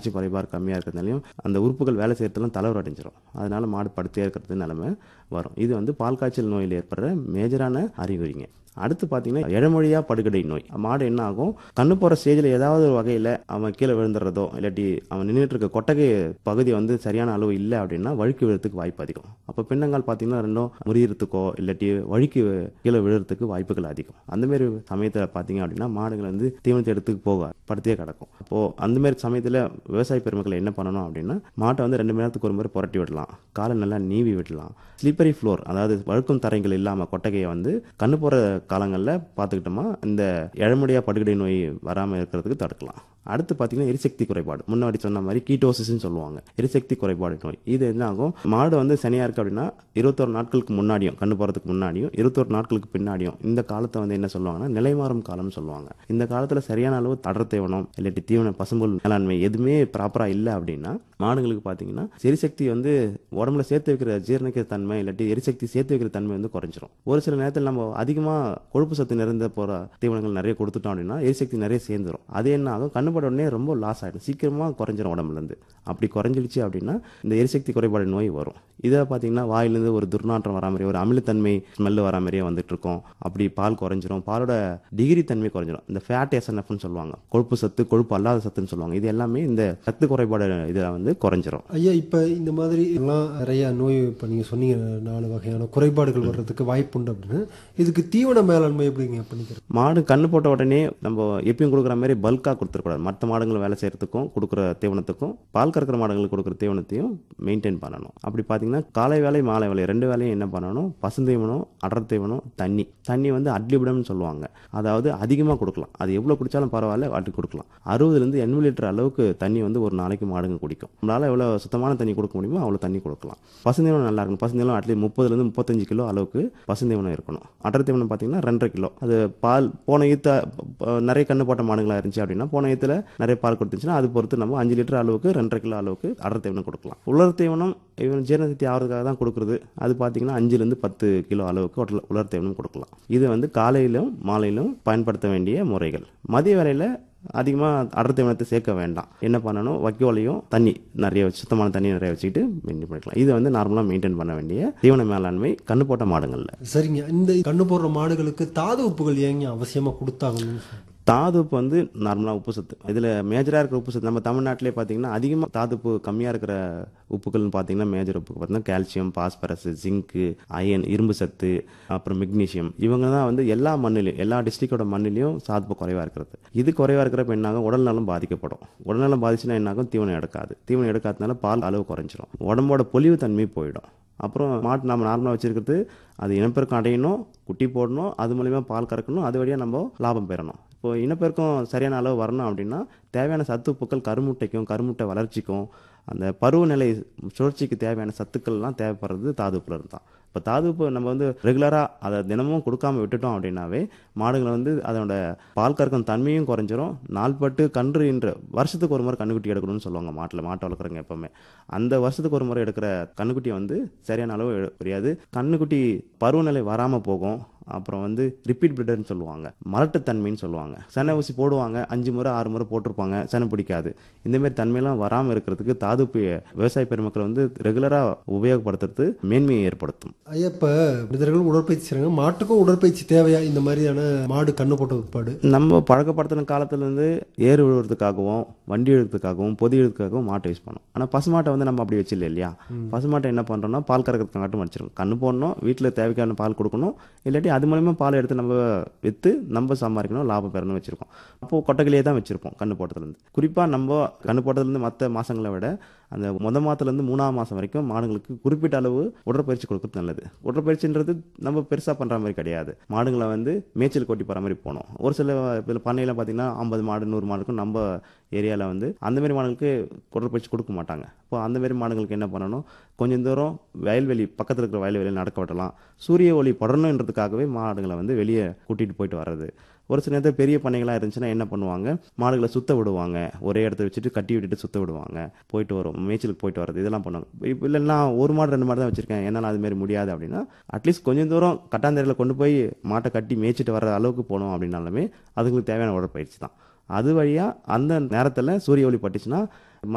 Calcium குறைபாடு கம்மியாக இருக்கிறதுனாலையும் அந்த உறுப்புகள் வேலை செய்யறதுலாம் தலைவர் அடைஞ்சிரும் அதனால மாடு படுத்தே இருக்கிறது நிலைமை வரும் இது வந்து பால் காய்ச்சல் நோயில் ஏற்படுற மேஜரான அறிகுறிங்க அடுத்து பார்த்தீங்கன்னா இழமொழியா படுகடை நோய் மாடு என்ன ஆகும் கண்ணு போகிற ஸ்டேஜில் ஏதாவது ஒரு வகையில் அவன் கீழே விழுந்துடுறதோ இல்லாட்டி அவன் நின்றுட்டு இருக்க கொட்டகை பகுதி வந்து சரியான அளவு இல்லை அப்படின்னா வழுக்கி விழுறதுக்கு வாய்ப்பு அதிகம் அப்போ பின்னங்கால் பார்த்தீங்கன்னா ரெண்டும் முறியறதுக்கோ இல்லாட்டி வழுக்கி கீழே விழுறதுக்கு வாய்ப்புகள் அதிகம் அந்த மாதிரி சமயத்தில் பார்த்தீங்க அப்படின்னா மாடுகள் வந்து தீவனத்தை எடுத்துக்கு போக படுத்தே கிடக்கும் அப்போது அந்த மாதிரி சமயத்தில் விவசாய பெருமக்கள் என்ன பண்ணணும் அப்படின்னா மாட்டை வந்து ரெண்டு மணி நேரத்துக்கு ஒரு முறை புரட்டி விடலாம் காலை நல்லா நீவி விடலாம் ஸ்லிப்பரி ஃப்ளோர் அதாவது வழுக்கும் தரைகள் இல்லாமல் கொட்டகையை வந்து கண்ணு போகிற காலங்களில் பார்த்துக்கிட்டோமா இந்த இழமுடியா படுகடை நோய் வராமல் இருக்கிறதுக்கு தடுக்கலாம் அடுத்து பார்த்தீங்கன்னா எரிசக்தி குறைபாடு முன்னாடி சொன்ன மாதிரி கீட்டோசிஸ்ன்னு சொல்லுவாங்க எரிசக்தி குறைபாடு நோய் இது என்ன ஆகும் மாடு வந்து சனியாக இருக்கு அப்படின்னா இருபத்தொரு நாட்களுக்கு முன்னாடியும் கண்ணு போகிறதுக்கு முன்னாடியும் இருபத்தொரு நாட்களுக்கு பின்னாடியும் இந்த காலத்தை வந்து என்ன சொல்லுவாங்கன்னா நிலைமாறும் காலம்னு சொல்லுவாங்க இந்த காலத்தில் சரியான அளவு தடர் தேவனம் இல்லாட்டி தீவன பசும்புல் மேலாண்மை எதுவுமே ப்ராப்பராக இல்லை அப்படின்னா மாடுங்களுக்கு பார்த்தீங்கன்னா எரிசக்தி வந்து உடம்புல சேர்த்து வைக்கிற ஜீரணிக்கிற தன்மை இல்லாட்டி எரிசக்தி சேர்த்து வைக்கிற தன்மை வந்து குறைஞ்சிரும் ஒரு சில நேரத்தில் நம்ம அதிகமாக கொழுப்பு சத்து நிறைந்த போகிற தீவனங்கள் நிறைய கொடுத்துட்டோம் அப்படின்னா எரிசக்தி நிறைய சேர்ந்துரும் அது என்ன ஆகும் கண்ணுப்பட உடனே ரொம்ப லாஸ் ஆகிடும் சீக்கிரமாக குறைஞ்சிரும் உடம்புலேருந்து அப்படி குறைஞ்சிடுச்சு அப்படின்னா இந்த எரிசக்தி குறைபாடு நோய் வரும் இதை பார்த்தீங்கன்னா வாயிலேருந்து ஒரு துர்நாற்றம் வரா மாதிரி ஒரு அமிலத்தன்மை ஸ்மெல்லு வரா மாதிரியே வந்துட்டு இருக்கும் அப்படி பால் குறைஞ்சிரும் பாலோட டிகிரி தன்மை குறைஞ்சிரும் இந்த ஃபேட் எஸ்என்எஃப்னு சொல்லுவாங்க கொழுப்பு சத்து கொழுப்பு அல்லாத சத்துன்னு சொல்லுவாங்க இது எல்லாமே இந்த சத்து குறைபாடு இதில் வந்து குறைஞ்சிரும் ஐயா இப்போ இந்த மாதிரி எல்லாம் நிறைய நோய் இப்போ நீங்கள் சொன்னீங்க நாலு வகையான குறைபாடுகள் வர்றதுக்கு வாய்ப்புண்டு அப்படின்னு இதுக்கு தீவன மேலாண்மை எப்படிங்க பண்ணிக்கிறது மாடு கண்ணு போட்ட உடனே நம்ம எப்பயும் கொடுக்குற மாதிரி பல்காக கொடுத்துருக்கூடாது மற்ற மாடுகள் வேலை செய்யறதுக்கும் கொடுக்குற தீவனத்துக்கும் பால் கறக்கிற மாடுங்களுக்கு கொடுக்குற தீவனத்தையும் மெயின்டைன் பண்ணணும் அப்படி பார்த்தீங்கன்னா காலை வேலை மாலை வேலை ரெண்டு வேலையும் என்ன பண்ணணும் பசுந்தீவனம் அடர் தீவனம் தண்ணி தண்ணி வந்து அட்லிபிடம்னு சொல்லுவாங்க அதாவது அதிகமாக கொடுக்கலாம் அது எவ்வளோ குடித்தாலும் பரவாயில்ல வாட்டி கொடுக்கலாம் அறுபதுலேருந்து எண்பது லிட்டர் அளவுக்கு தண்ணி வந்து ஒரு நாளைக்கு மாடுங்க குடிக்கும் நம்மளால் எவ்வளோ சுத்தமான தண்ணி கொடுக்க முடியுமோ அவ்வளோ தண்ணி கொடுக்கலாம் பசுந்தீவனம் நல்லா இருக்கணும் பசுந்தீவனம் அட்லீஸ்ட் முப்பதுலேருந்து முப்பத்தஞ்சு கிலோ அளவுக்கு பசுந்தீவனம் இருக்கணும் அடர் தீவனம் பார்த்தீங்கன்னா ரெண்டரை கிலோ அது பால் போன ஈத்த ப- நிறைய கண்ணு போட்ட மாடுங்களா இருந்துச்சு அப்படின்னா போன ஈத்துல நிறைய பால் கொடுத்துச்சுன்னா அது பொறுத்து நம்ம அஞ்சு லிட்டர் அளவுக்கு ரெண்டரை கிலோ அளவுக்கு அடர் தீவனம் கொடுக்கலாம் உலர் தீவனம் இவன் ஜீரணசக்தி ஆகிறதுக்காக தான் கொடுக்குறது அது பார்த்தீங்கன்னா அஞ்சுலேருந்து பத்து கிலோ அளவுக்கு உலர் உலர் தீவனம் கொடுக்கலாம் இது வந்து காலையிலும் மாலையிலும் பயன்படுத்த வேண்டிய முறைகள் மதிய வேளையில் அதிகமாக அடர் தீவனத்தை சேர்க்க வேண்டாம் என்ன பண்ணணும் வைக்கோலையும் தண்ணி நிறைய வச்சு சுத்தமான தண்ணி நிறைய வச்சுக்கிட்டு மெயின்டைன் பண்ணிக்கலாம் இது வந்து நார்மலாக மெயின்டைன் பண்ண வேண்டிய தீவன மேலாண்மை கண்ணு போட்ட மாடுங்களில் சரிங்க இந்த கண்ணு போடுற மாடுகளுக்கு தாது உப்புகள் ஏங்க அவசியமா கொடுத்தாகணும்னு சொல்றீங்க? தாது உப்பு வந்து நார்மலாக உப்பு சத்து இதில் மேஜராக இருக்கிற உப்பு சத்து நம்ம தமிழ்நாட்டிலே பார்த்தீங்கன்னா அதிகமாக தாது உப்பு கம்மியாக இருக்கிற உப்புகள்னு பார்த்தீங்கன்னா மேஜர் உப்பு பார்த்தீங்கன்னா கால்சியம் பாஸ்பரஸ் ஜிங்க்கு அயன் இரும்பு சத்து அப்புறம் மெக்னீசியம் இவங்க தான் வந்து எல்லா மண்ணிலையும் எல்லா டிஸ்ட்ரிக்டோட மண்ணிலையும் சாதுப்பு குறைவாக இருக்கிறது இது குறைவாக இருக்கிறப்ப என்னாகும் உடல் நலம் பாதிக்கப்படும் உடல்நலம் பாதிச்சுன்னா என்னாகும் தீவனம் எடுக்காது தீவனம் எடுக்காதனால பால் அளவு குறைஞ்சிரும் உடம்போட பொலிவு தன்மை போயிடும் அப்புறம் மாட்டு நம்ம நார்மலாக வச்சிருக்கிறது அது இனப்பெருக்கம் அடையணும் குட்டி போடணும் அது மூலிமா பால் கறக்கணும் அது வழியாக நம்ம லாபம் பெறணும் இப்போ இனப்பெருக்கம் சரியான அளவு வரணும் அப்படின்னா தேவையான சத்துப்புக்கள் கருமுட்டைக்கும் கருமுட்டை வளர்ச்சிக்கும் அந்த பருவநிலை சுழற்சிக்கு தேவையான சத்துக்கள்லாம் தேவைப்படுறது தாதுப்புல இருந்து தான் இப்போ தாதுப்பு நம்ம வந்து ரெகுலராக அதை தினமும் கொடுக்காம விட்டுட்டோம் அப்படின்னாவே மாடுகளை வந்து அதோட பால் கறக்கும் தன்மையும் குறைஞ்சிரும் நாள்பட்டு கன்று என்ற வருஷத்துக்கு ஒரு முறை கண்ணுக்குட்டி எடுக்கணும்னு சொல்லுவாங்க மாட்டில் மாட்டை வளர்க்குறவங்க எப்பவுமே அந்த வருஷத்துக்கு ஒரு முறை எடுக்கிற கண்ணுக்குட்டி வந்து சரியான அளவு எ- புரியாது கண்ணுக்குட்டி பருவநிலை வராமல் போகும் அப்புறம் வந்து ரிப்பீட் பிரிடர்னு சொல்லுவாங்க மலட்டுத்தன்மைன்னு சொல்லுவாங்க செனை ஊசி போடுவாங்க அஞ்சு முறை ஆறு முறை போட்டிருப்பாங்க செனை பிடிக்காது இந்த மாதிரி தன்மையெல்லாம் வராமல் இருக்கிறதுக்கு தாதுப்பு விவசாய பெருமக்கள் வந்து ரெகுலராக உபயோகப்படுத்துறது மேன்மையை ஏற்படுத்தும் ஐயா இப்போ மனிதர்கள் உடற்பயிற்சி செய்றாங்க மாட்டுக்கும் உடற்பயிற்சி தேவையா இந்த மாதிரியான மாடு கண்ணு போட்ட உட்பாடு நம்ம பழக்கப்படுத்தின காலத்துலேருந்து ஏறு விழுறதுக்காகவும் வண்டி இழுறதுக்காகவும் பொதி இழுறதுக்காகவும் மாட்டை யூஸ் பண்ணோம் ஆனால் பசுமாட்டை வந்து நம்ம அப்படி வச்சில்ல இல்லையா பசுமாட்டை என்ன பண்ணுறோம்னா பால் கறக்கிறதுக்கு மட்டும் வச்சிருக்கோம் கண்ணு போடணும் வீட்டில் தேவைக்கான பால் கொடுக்கணும் இல்லாட்டி அது மூலயமா பால் எடுத்து நம்ம விற்று நம்ம சம்பாதிக்கணும் லாபம் பெறணும் வச்சுருக்கோம் அப்போது கொட்டகையிலே தான் வச்சுருப்போம் கண்ணு போட்டதுலேருந்து குறிப்பாக நம்ம கண்ணு போட்டதுலேருந்து மற்ற மாதங்களை விட அந்த முத மாதத்துலேருந்து மூணாம் மாதம் வரைக்கும் மாடுங்களுக்கு குறிப்பிட்ட அளவு உடற்பயிற்சி கொடுக்கறது நல்லது உடற்பயிற்சின்றது நம்ம பெருசாக பண்ணுற மாதிரி கிடையாது மாடுங்களை வந்து மேய்ச்சல் கொட்டி போகிற மாதிரி போகணும் ஒரு சில இதில் பண்ணையில் பார்த்தீங்கன்னா ஐம்பது மாடு நூறு மாடுக்கும் நம்ம ஏரியாவில் வந்து அந்த மாதிரி மாடுகளுக்கு உடற்பயிற்சி கொடுக்க மாட்டாங்க இப்போ அந்த மாதிரி மாடுகளுக்கு என்ன பண்ணணும் கொஞ்சம் தூரம் வயல்வெளி பக்கத்தில் இருக்கிற வயல்வெளியில் நடக்க விடலாம் சூரிய ஒளி படணுன்றதுக்காகவே மாடுகளை வந்து வெளியே கூட்டிகிட்டு போயிட்டு வர்றது ஒரு சில நேரத்தில் பெரிய பண்ணைகளாக இருந்துச்சுன்னா என்ன பண்ணுவாங்க மாடுகளை சுத்த விடுவாங்க ஒரே இடத்த வச்சுட்டு கட்டி விட்டுட்டு சுத்த விடுவாங்க போயிட்டு வரும் மேய்ச்சலுக்கு போயிட்டு வர்றது இதெல்லாம் பண்ணுவாங்க இப்போ இல்லைன்னா ஒரு மாடு ரெண்டு மாடு தான் வச்சிருக்கேன் என்னால் அது மாதிரி முடியாது அப்படின்னா அட்லீஸ்ட் கொஞ்சம் தூரம் கட்டாந்தரையில் கொண்டு போய் மாட்டை கட்டி மேய்ச்சிட்டு வர அளவுக்கு போனோம் அப்படின்னாலுமே அதுங்களுக்கு தேவையான உடற்பயிற்சி தான் அது வழியாக அந்த நேரத்தில் சூரிய ஒளி பட்டுச்சுன்னா